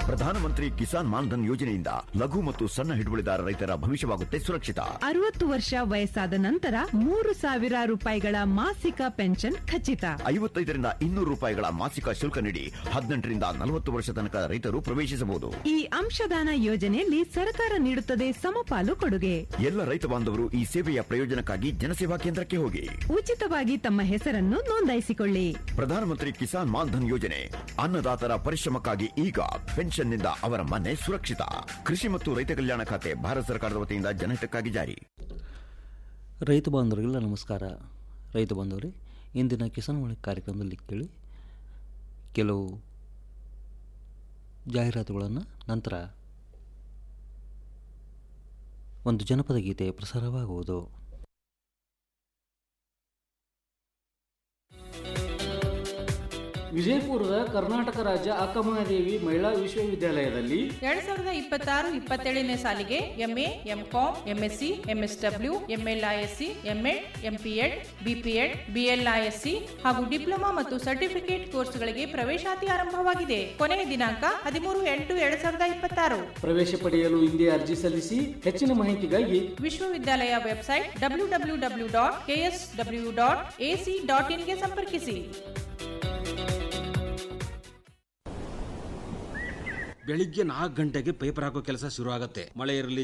ಪ್ರಧಾನಮಂತ್ರಿ ಕಿಸಾನ್ ಮಾನ್ಧನ್ ಯೋಜನೆಯಿಂದ ಲಘು ಮತ್ತು ಸಣ್ಣ ಹಿಡುವಳಿದಾರ ರೈತರ ಭವಿಷ್ಯವಾಗುತ್ತೆ ಸುರಕ್ಷಿತ ಅರವತ್ತು ವರ್ಷ ವಯಸ್ಸಾದ ನಂತರ ಮೂರು ಸಾವಿರ ರೂಪಾಯಿಗಳ ಮಾಸಿಕ ಪೆನ್ಷನ್ ಖಚಿತ ಐವತ್ತೈದರಿಂದ ಇನ್ನೂರು ರೂಪಾಯಿಗಳ ಮಾಸಿಕ ಶುಲ್ಕ ನೀಡಿ ಹದಿನೆಂಟರಿಂದ ನಲವತ್ತು ವರ್ಷ ತನಕ ರೈತರು ಪ್ರವೇಶಿಸಬಹುದು ಈ ಅಂಶದಾನ ಯೋಜನೆಯಲ್ಲಿ ಸರ್ಕಾರ ನೀಡುತ್ತದೆ ಸಮಪಾಲು ಕೊಡುಗೆ ಎಲ್ಲ ರೈತ ಬಾಂಧವರು ಈ ಸೇವೆಯ ಪ್ರಯೋಜನಕ್ಕಾಗಿ ಜನಸೇವಾ ಕೇಂದ್ರಕ್ಕೆ ಹೋಗಿ ಉಚಿತವಾಗಿ ತಮ್ಮ ಹೆಸರನ್ನು ನೋಂದಾಯಿಸಿಕೊಳ್ಳಿ ಪ್ರಧಾನಮಂತ್ರಿ ಕಿಸಾನ್ ಮಾನ್ಧನ್ ಯೋಜನೆ ಅನ್ನದಾತರ ಪರಿಶ್ರಮಕ್ಕಾಗಿ ಈಗ ಪೆನ್ಷನ್ನಿಂದ ಅವರ ಮನೆ ಸುರಕ್ಷಿತ ಕೃಷಿ ಮತ್ತು ರೈತ ಕಲ್ಯಾಣ ಖಾತೆ ಭಾರತ ಸರ್ಕಾರದ ವತಿಯಿಂದ ಜನಹಿತಕ್ಕಾಗಿ ಜಾರಿ ರೈತ ಬಾಂಧವರಿಗೆಲ್ಲ ನಮಸ್ಕಾರ ರೈತ ಬಾಂಧವರೇ ಇಂದಿನ ಕಿಸಾನ್ ವಾಣಿ ಕಾರ್ಯಕ್ರಮದಲ್ಲಿ ಕೇಳಿ ಕೆಲವು ಜಾಹೀರಾತುಗಳನ್ನು ನಂತರ ಒಂದು ಜನಪದ ಗೀತೆ ಪ್ರಸಾರವಾಗುವುದು ವಿಜಯಪುರದ ಕರ್ನಾಟಕ ರಾಜ್ಯ ಅಕ್ಕಮಹಾದೇವಿ ಮಹಿಳಾ ವಿಶ್ವವಿದ್ಯಾಲಯದಲ್ಲಿ ಎರಡ್ ಸಾವಿರದ ಇಪ್ಪತ್ತಾರು ಇಪ್ಪತ್ತೇಳನೇ ಸಾಲಿಗೆ MA MCom MSc MSW MLISc MEd MPEd BPEd BLISc ಹಾಗೂ ಡಿಪ್ಲೊಮಾ ಮತ್ತು ಸರ್ಟಿಫಿಕೇಟ್ ಕೋರ್ಸ್ಗಳಿಗೆ ಪ್ರವೇಶಾತಿ ಆರಂಭವಾಗಿದೆ ಕೊನೆಯ ದಿನಾಂಕ ಹದಿಮೂರು ಎಂಟು ಎರಡ್ ಸಾವಿರದ ಇಪ್ಪತ್ತಾರು ಪ್ರವೇಶ ಪಡೆಯಲು ಹಿಂದೆ ಅರ್ಜಿ ಸಲ್ಲಿಸಿ ಹೆಚ್ಚಿನ ಮಾಹಿತಿಗಾಗಿ ವಿಶ್ವವಿದ್ಯಾಲಯ website W W W dot KS W dot AC dot ಇನ್ಗೆ ಸಂಪರ್ಕಿಸಿ ಬೆಳಿಗ್ಗೆ ನಾಲ್ಕು ಗಂಟೆಗೆ ಪೇಪರ್ ಹಾಕೋ ಕೆಲಸ ಶುರು ಆಗತ್ತೆ ಮಳೆ ಇರಲಿ